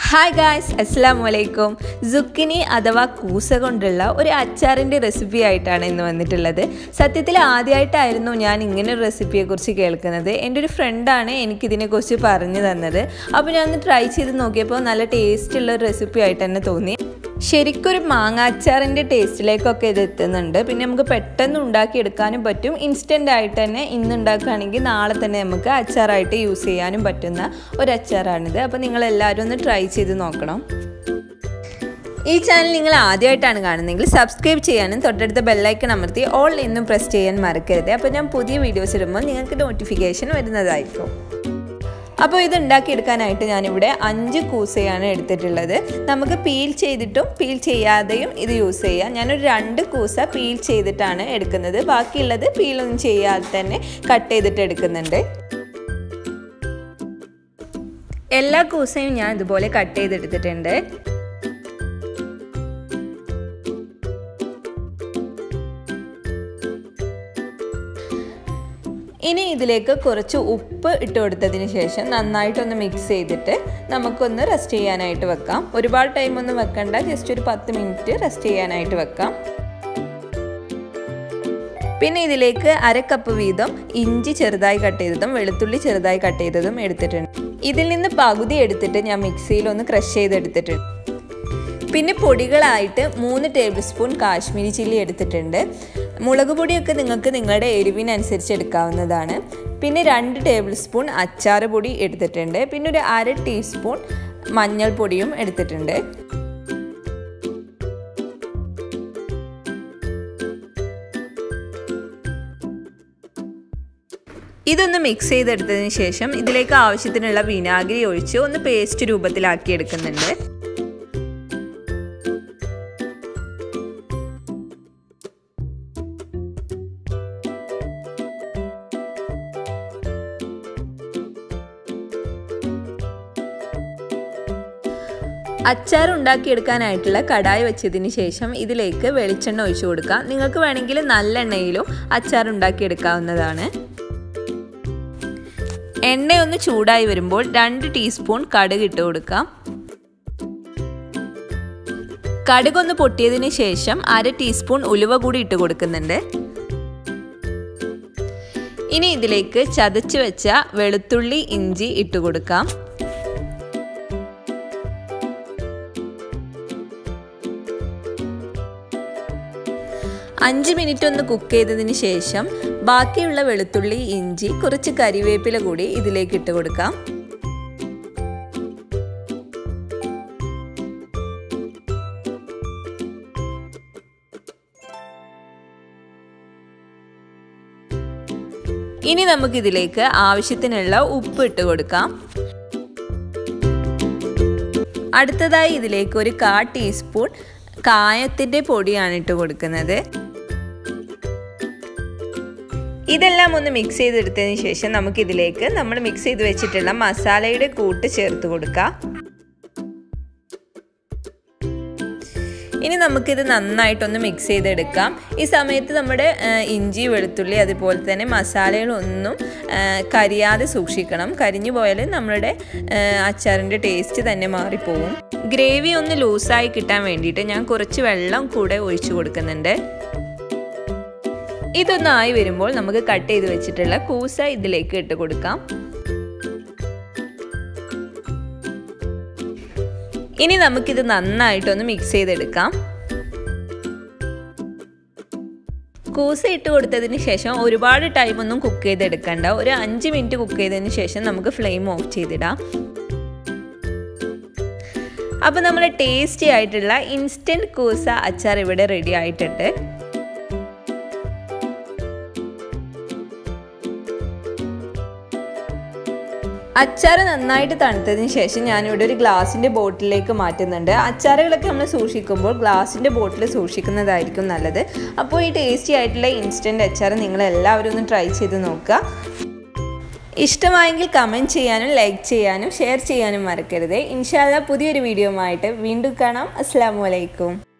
hi guys അസ്സാം വലൈക്കും zucchini അഥവാ കൂസ കൊണ്ടുള്ള ഒരു അച്ചാറിൻ്റെ റെസിപ്പി ആയിട്ടാണ് ഇന്ന് വന്നിട്ടുള്ളത് സത്യത്തിൽ ആദ്യമായിട്ടായിരുന്നു ഞാൻ ഇങ്ങനെ ഒരു റെസിപ്പിയെക്കുറിച്ച് കേൾക്കുന്നത് എൻ്റെ ഒരു ഫ്രണ്ടാണ് എനിക്കിതിനെക്കുറിച്ച് പറഞ്ഞു തന്നത് അപ്പോൾ ഞാൻ ഒന്ന് ട്രൈ ചെയ്ത് നോക്കിയപ്പോൾ നല്ല ടേസ്റ്റുള്ള ഒരു റെസിപ്പി ആയിട്ട് തന്നെ തോന്നി ശരിക്കും ഒരു മാങ്ങ അച്ചാറിൻ്റെ ടേസ്റ്റിലേക്കൊക്കെ ഇത് എത്തുന്നുണ്ട് പിന്നെ നമുക്ക് പെട്ടെന്ന് ഉണ്ടാക്കിയെടുക്കാനും പറ്റും ഇൻസ്റ്റൻ്റ് ആയിട്ട് തന്നെ ഇന്ന് ഉണ്ടാക്കുകയാണെങ്കിൽ നാളെ തന്നെ നമുക്ക് അച്ചാറായിട്ട് യൂസ് ചെയ്യാനും പറ്റുന്ന ഒരു അച്ചാറാണിത് അപ്പോൾ നിങ്ങൾ എല്ലാവരും ഒന്ന് ട്രൈ ചെയ്ത് നോക്കണം ഈ ചാനൽ നിങ്ങൾ ആദ്യമായിട്ടാണ് കാണുന്നതെങ്കിൽ സബ്സ്ക്രൈബ് ചെയ്യാനും തൊട്ടടുത്ത ബെല്ലൈക്കൺ അമർത്തി ഓൾ എന്നും പ്രസ് ചെയ്യാൻ മറക്കരുത് അപ്പോൾ ഞാൻ പുതിയ വീഡിയോസ് ഇടുമ്പോൾ നിങ്ങൾക്ക് നോട്ടിഫിക്കേഷൻ വരുന്നതായിരിക്കും അപ്പോൾ ഇത് ഉണ്ടാക്കിയെടുക്കാനായിട്ട് ഞാനിവിടെ അഞ്ച് കൂസയാണ് എടുത്തിട്ടുള്ളത് നമുക്ക് പീൽ ചെയ്തിട്ടും പീൽ ചെയ്യാതെയും ഇത് യൂസ് ചെയ്യാം ഞാനൊരു രണ്ട് കൂസ പീൽ ചെയ്തിട്ടാണ് എടുക്കുന്നത് ബാക്കിയുള്ളത് പീലൊന്നും ചെയ്യാതെ തന്നെ കട്ട് ചെയ്തിട്ട് എടുക്കുന്നുണ്ട് എല്ലാ കൂസയും ഞാൻ ഇതുപോലെ കട്ട് ചെയ്തെടുത്തിട്ടുണ്ട് ഇനി ഇതിലേക്ക് കുറച്ച് ഉപ്പ് ഇട്ട് കൊടുത്തതിന് ശേഷം നന്നായിട്ടൊന്ന് മിക്സ് ചെയ്തിട്ട് നമുക്കൊന്ന് റെസ്റ്റ് ചെയ്യാനായിട്ട് വെക്കാം ഒരുപാട് ടൈമൊന്നും വെക്കണ്ട ജസ്റ്റ് ഒരു പത്ത് മിനിറ്റ് റെസ്റ്റ് ചെയ്യാനായിട്ട് വെക്കാം പിന്നെ ഇതിലേക്ക് അര കപ്പ് വീതം ഇഞ്ചി ചെറുതായി കട്ട് ചെയ്തതും വെളുത്തുള്ളി ചെറുതായി കട്ട് ചെയ്തതും എടുത്തിട്ടുണ്ട് ഇതിൽ നിന്ന് പകുതി എടുത്തിട്ട് ഞാൻ മിക്സിയിൽ ഒന്ന് ക്രഷ് ചെയ്തെടുത്തിട്ടുണ്ട് പിന്നെ പൊടികളായിട്ട് മൂന്ന് ടേബിൾ സ്പൂൺ കാശ്മീരി ചില്ലി എടുത്തിട്ടുണ്ട് മുളക് പൊടിയൊക്കെ നിങ്ങൾക്ക് നിങ്ങളുടെ എരിവിനനുസരിച്ച് എടുക്കാവുന്നതാണ് പിന്നെ രണ്ട് ടേബിൾ സ്പൂൺ അച്ചാർ പൊടി എടുത്തിട്ടുണ്ട് പിന്നെ ഒരു അര ടീസ്പൂൺ മഞ്ഞൾപ്പൊടിയും എടുത്തിട്ടുണ്ട് ഇതൊന്ന് മിക്സ് ചെയ്തെടുത്തതിന് ശേഷം ഇതിലേക്ക് ആവശ്യത്തിനുള്ള വിനാഗിരി ഒഴിച്ച് ഒന്ന് പേസ്റ്റ് രൂപത്തിലാക്കി എടുക്കുന്നുണ്ട് അച്ചാർ ഉണ്ടാക്കിയെടുക്കാനായിട്ടുള്ള കടായി വെച്ചതിന് ശേഷം ഇതിലേക്ക് വെളിച്ചെണ്ണ ഒഴിച്ചു കൊടുക്കാം നിങ്ങൾക്ക് വേണമെങ്കിൽ നല്ലെണ്ണയിലും അച്ചാർ ഉണ്ടാക്കിയെടുക്കാവുന്നതാണ് എണ്ണയൊന്ന് ചൂടായി വരുമ്പോൾ രണ്ട് ടീസ്പൂൺ കടുക് ഇട്ട് കൊടുക്കാം കടുകൊന്ന് പൊട്ടിയതിന് ശേഷം അര ടീസ്പൂൺ ഉലുവ കൂടി ഇട്ട് കൊടുക്കുന്നുണ്ട് ഇനി ഇതിലേക്ക് ചതച്ച് വെച്ച വെളുത്തുള്ളി ഇഞ്ചി ഇട്ട് കൊടുക്കാം അഞ്ച് മിനിറ്റ് ഒന്ന് കുക്ക് ചെയ്തതിന് ശേഷം ബാക്കിയുള്ള വെളുത്തുള്ളി ഇഞ്ചി കുറച്ച് കരിവേപ്പില കൂടി ഇതിലേക്ക് ഇട്ട് കൊടുക്കാം ഇനി നമുക്കിതിലേക്ക് ആവശ്യത്തിനുള്ള ഉപ്പ് ഇട്ട് കൊടുക്കാം അടുത്തതായി ഇതിലേക്ക് ഒരു കാ ടീസ്പൂൺ കായത്തിൻ്റെ പൊടിയാണ് ഇട്ട് കൊടുക്കുന്നത് ഇതെല്ലാം ഒന്ന് മിക്സ് ചെയ്തെടുത്തതിന് ശേഷം നമുക്കിതിലേക്ക് നമ്മൾ മിക്സ് ചെയ്ത് വെച്ചിട്ടുള്ള മസാലയുടെ കൂട്ട് ചേർത്ത് കൊടുക്കാം ഇനി നമുക്കിത് നന്നായിട്ടൊന്ന് മിക്സ് ചെയ്തെടുക്കാം ഈ സമയത്ത് നമ്മുടെ ഇഞ്ചി വെളുത്തുള്ളി അതുപോലെ തന്നെ മസാലകളൊന്നും കരിയാതെ സൂക്ഷിക്കണം കരിഞ്ഞു പോയാൽ നമ്മുടെ അച്ചാറിൻ്റെ ടേസ്റ്റ് തന്നെ മാറിപ്പോവും ഗ്രേവി ഒന്ന് ലൂസായി കിട്ടാൻ വേണ്ടിയിട്ട് ഞാൻ കുറച്ച് വെള്ളം കൂടെ ഒഴിച്ചു കൊടുക്കുന്നുണ്ട് ഇതൊന്നായി വരുമ്പോൾ നമുക്ക് കട്ട് ചെയ്ത് വെച്ചിട്ടുള്ള കൂസ ഇതിലേക്ക് ഇട്ട് കൊടുക്കാം ഇനി നമുക്കിത് നന്നായിട്ടൊന്ന് മിക്സ് ചെയ്തെടുക്കാം കൂസ ഇട്ട് കൊടുത്തതിന് ശേഷം ഒരുപാട് ടൈമൊന്നും കുക്ക് ചെയ്തെടുക്കണ്ട ഒരു അഞ്ച് മിനിറ്റ് കുക്ക് ചെയ്തതിന് ശേഷം നമുക്ക് ഫ്ലെയിം ഓഫ് ചെയ്തിടാം അപ്പോൾ നമ്മുടെ ടേസ്റ്റി ആയിട്ടുള്ള ഇൻസ്റ്റൻറ്റ് കൂസ അച്ചാർ ഇവിടെ റെഡി ആയിട്ടുണ്ട് അച്ചാർ നന്നായിട്ട് തണുത്തതിന് ശേഷം ഞാനിവിടെ ഒരു ഗ്ലാസിൻ്റെ ബോട്ടിലേക്ക് മാറ്റുന്നുണ്ട് അച്ചാറുകളൊക്കെ നമ്മൾ സൂക്ഷിക്കുമ്പോൾ ഗ്ലാസിൻ്റെ ബോട്ടിൽ സൂക്ഷിക്കുന്നതായിരിക്കും നല്ലത് അപ്പോൾ ഈ ടേസ്റ്റി ആയിട്ടുള്ള ഇൻസ്റ്റൻറ്റ് അച്ചാർ നിങ്ങൾ എല്ലാവരും ഒന്ന് ട്രൈ ചെയ്ത് നോക്കുക ഇഷ്ടമായെങ്കിൽ കമൻറ്റ് ചെയ്യാനും ലൈക്ക് ചെയ്യാനും ഷെയർ ചെയ്യാനും മറക്കരുത് ഇൻഷാല്ല പുതിയൊരു വീഡിയോ ആയിട്ട് വീണ്ടും കാണാം അസ്സാം വലൈക്കും